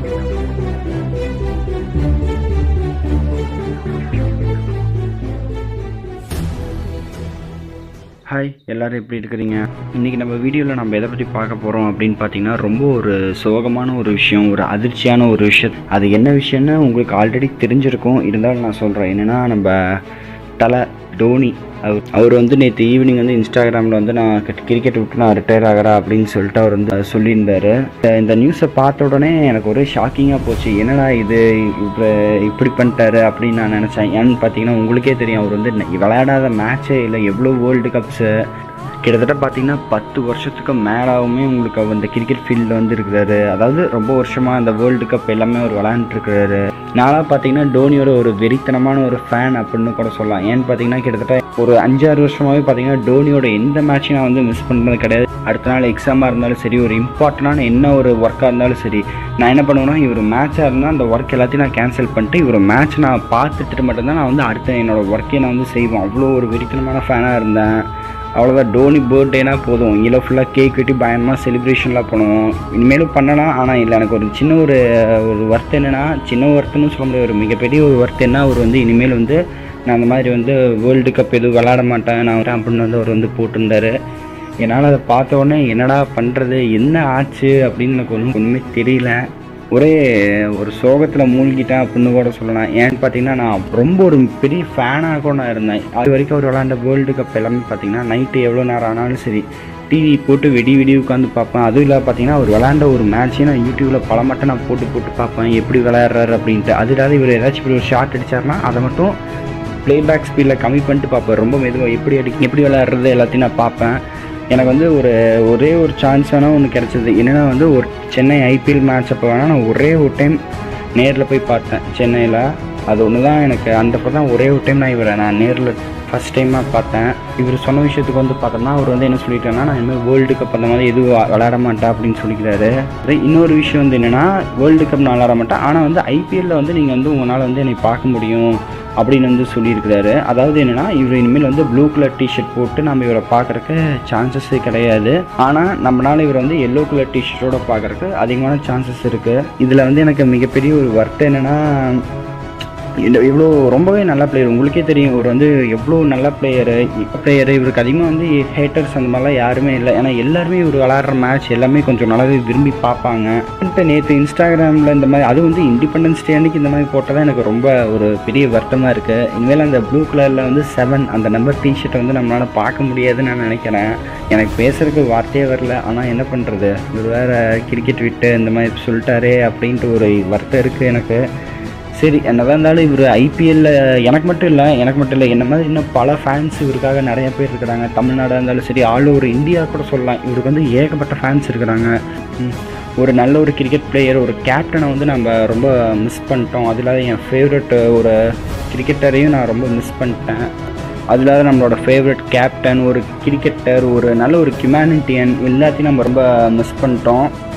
hi எல்லாரும் எப்படி இருக்கிறீங்க இன்றைக்கி நம்ம வீடியோவில் நம்ம எதை பற்றி பார்க்க போகிறோம் அப்படின்னு பார்த்தீங்கன்னா ரொம்ப ஒரு சோகமான ஒரு விஷயம் ஒரு அதிர்ச்சியான ஒரு விஷயம் அது என்ன விஷயம்னு உங்களுக்கு ஆல்ரெடி தெரிஞ்சிருக்கும் இருந்தாலும் நான் சொல்கிறேன் என்னென்னா நம்ம தலை டோனி அவர் அவர் வந்து நேற்று ஈவினிங் வந்து இன்ஸ்டாகிராமில் வந்து நான் கிரிக்கெட் விட்டு நான் ரிட்டையர் ஆகிறேன் அப்படின்னு சொல்லிட்டு அவர் வந்து சொல்லியிருந்தார் இந்த நியூஸை பார்த்த உடனே எனக்கு ஒரே ஷாக்கிங்காக போச்சு என்னடா இது இப்போ இப்படி பண்ணிட்டாரு அப்படின்னு நான் நினச்சேன் ஏன்னு பார்த்தீங்கன்னா உங்களுக்கே தெரியும் அவர் வந்து விளையாடாத மேட்ச்சே இல்லை எவ்வளோ வேர்ல்டு கப்ஸு கிட்டத்தட்ட பார்த்தீங்கன்னா பத்து வருஷத்துக்கு மேலாவுமே உங்களுக்கு அவர் இந்த கிரிக்கெட் ஃபீல்டில் வந்து இருக்கிறாரு அதாவது ரொம்ப வருஷமாக அந்த வேர்ல்டு கப் எல்லாமே அவர் விளையாண்டுருக்கிறாரு நானாக பார்த்தீங்கன்னா டோனியோட ஒரு வெறித்தனமான ஒரு ஃபேன் அப்படின்னு கூட சொல்லலாம் ஏன்னு பார்த்தீங்கன்னா கிட்டத்தட்ட ஒரு அஞ்சாறு வருஷமாகவே பார்த்தீங்கன்னா டோனியோட எந்த மேட்சையும் நான் வந்து மிஸ் பண்ணுறது கிடையாது அடுத்த நாள் எக்ஸாமாக இருந்தாலும் சரி ஒரு இம்பார்ட்டண்டான என்ன ஒரு ஒர்க்காக இருந்தாலும் சரி நான் என்ன பண்ணுவேன்னா இவர் மேட்சாக இருந்தால் அந்த ஒர்க் எல்லாத்தையும் நான் கேன்சல் பண்ணிட்டு இவர் மேட்ச் நான் பார்த்துட்டு மட்டும்தான் நான் வந்து அடுத்த என்னோடய ஒர்க்கை நான் வந்து செய்வேன் அவ்வளோ ஒரு வெறித்தனமான ஃபேனாக இருந்தேன் அவ்வளோதான் டோனி பர்த்டேனா போதும் இதில் ஃபுல்லாக கேக் வெட்டி பயங்கரமாக செலிப்ரேஷன்லாம் பண்ணுவோம் இனிமேலும் பண்ணலாம் ஆனால் இல்லை எனக்கு ஒரு சின்ன ஒரு ஒரு ஒர்த் என்னென்னா சின்ன ஒர்த்துன்னு சொல்ல முடியாது ஒரு மிகப்பெரிய ஒரு ஒர்த் என்ன அவர் வந்து இனிமேல் வந்து நான் அந்த மாதிரி வந்து வேர்ல்டு கப் எதுவும் விளாட மாட்டேன் நான் வரேன் அப்படின்னு வந்து அவர் வந்து போட்டிருந்தாரு என்னால் அதை பார்த்த உடனே என்னடா பண்ணுறது என்ன ஆச்சு அப்படின்னு எனக்கு ஒன்றும் ஒன்றுமே தெரியல ஒரே ஒரு சோகத்தில் மூழ்கிட்டேன் அப்படின்னு கூட சொல்லலாம் ஏன்னு பார்த்தீங்கன்னா நான் ரொம்ப ஒரு பெரிய ஃபேனாக கூட நான் இருந்தேன் அது வரைக்கும் அவர் விளாண்ட வேர்ல்டு கப் எல்லாமே பார்த்தீங்கன்னா நைட்டு எவ்வளோ நேரம் ஆனாலும் சரி டிவி போட்டு வெடி வெடி உட்காந்து பார்ப்பேன் அதுவும் இல்லாத பார்த்தீங்கன்னா அவர் விளாண்ட ஒரு மேட்ச்சையும் நான் யூடியூப்பில் பல மட்டும் நான் போட்டு போட்டு பார்ப்பேன் எப்படி விளையாடுறாரு அப்படின்ட்டு அது இல்லாத இவர் ஏதாச்சும் இப்படி ஒரு ஷாட் அடிச்சார்னா அதை மட்டும் ப்ளேபேக் ஸ்பீடில் கம்மி பண்ணிட்டு பார்ப்பேன் ரொம்ப மெதுவாக எப்படி அடி எப்படி விளையாடுறது எல்லாத்தையும் நான் பார்ப்பேன் எனக்கு வந்து ஒரு ஒரே ஒரு சான்ஸ் வேணால் ஒன்று கிடச்சிது என்னென்னா வந்து ஒரு சென்னை ஐபிஎல் மேட்ச் அப்போ வேணால் நான் ஒரே ஒரு டைம் நேரில் போய் பார்த்தேன் சென்னையில் அது ஒன்று தான் எனக்கு அந்த தான் ஒரே ஒரு டைம் நான் இவரை நான் நேரில் ஃபஸ்ட் டைமாக பார்த்தேன் இவர் சொன்ன விஷயத்துக்கு வந்து பார்த்தோம்னா அவர் வந்து என்ன சொல்லிட்டாருன்னா நான் இனிமேல் வேர்ல்டு கப் அந்த மாதிரி எதுவும் விளையாட மாட்டேன் அப்படின்னு சொல்லிக்கிறாரு இன்னொரு விஷயம் வந்து என்னென்னா வேர்ல்டு கப் நான் விளையாட மாட்டேன் ஆனால் வந்து ஐபிஎல்லில் வந்து நீங்கள் வந்து உங்களால் வந்து என்னை பார்க்க முடியும் அப்படின்னு வந்து சொல்லியிருக்கிறாரு அதாவது என்னென்னா இவர் இனிமேல் வந்து ப்ளூ கலர் டிஷர்ட் போட்டு நம்ம இவரை பார்க்குறக்கு சான்சஸே கிடையாது ஆனால் நம்மளால் இவர் வந்து எல்லோ கலர் டிஷர்ட்டோட பார்க்குறக்கு அதிகமான சான்சஸ் இருக்குது இதில் வந்து எனக்கு மிகப்பெரிய ஒரு வருத்தம் என்னென்னா இவ்வளோ ரொம்பவே நல்ல பிளேயர் உங்களுக்கே தெரியும் இவர் வந்து எவ்வளோ நல்ல பிளேயரு பிளேயரு இவருக்கு அதிகமாக வந்து ஹேட்டர்ஸ் அந்த மாதிரிலாம் யாருமே இல்லை ஏன்னா எல்லாருமே இவர் விளாட்ற மேட்ச் எல்லாமே கொஞ்சம் நல்லாவே விரும்பி பார்ப்பாங்க இப்போ நேற்று இன்ஸ்டாகிராமில் இந்த மாதிரி அது வந்து இண்டிபெண்டன்ஸ் டே அன்னைக்கு இந்த மாதிரி போட்டால் தான் எனக்கு ரொம்ப ஒரு பெரிய வருத்தமாக இருக்குது இனிமேல் அந்த ப்ளூ கலரில் வந்து செவன் அந்த நம்பர் டிஷர்ட்டை வந்து நம்மளால் பார்க்க முடியாதுன்னு நான் நினைக்கிறேன் எனக்கு பேசுகிறதுக்கு வார்த்தையே வரல ஆனால் என்ன பண்ணுறது இவர் வேறு கிரிக்கெட் விட்டு இந்த மாதிரி சொல்லிட்டாரே அப்படின்ட்டு ஒரு வருத்தம் இருக்குது எனக்கு சரி என்னதான் இருந்தாலும் இவர் ஐபிஎல்ல எனக்கு மட்டும் இல்லை எனக்கு மட்டும் இல்லை என்ன மாதிரி இன்னும் பல ஃபேன்ஸ் இவருக்காக நிறைய பேர் இருக்கிறாங்க தமிழ்நாடாக இருந்தாலும் சரி ஆல் ஓவர் இந்தியா கூட சொல்லலாம் இவருக்கு வந்து ஏகப்பட்ட ஃபேன்ஸ் இருக்கிறாங்க ஒரு நல்ல ஒரு கிரிக்கெட் பிளேயர் ஒரு கேப்டனை வந்து நம்ம ரொம்ப மிஸ் பண்ணிட்டோம் அது இல்லாத என் ஃபேவரட் ஒரு கிரிக்கெட்டரையும் நான் ரொம்ப மிஸ் பண்ணிட்டேன் அது இல்லாத நம்மளோட ஃபேவரட் கேப்டன் ஒரு கிரிக்கெட்டர் ஒரு நல்ல ஒரு ஹியூமனிட்டியன் எல்லாத்தையும் நம்ம ரொம்ப மிஸ் பண்ணிட்டோம்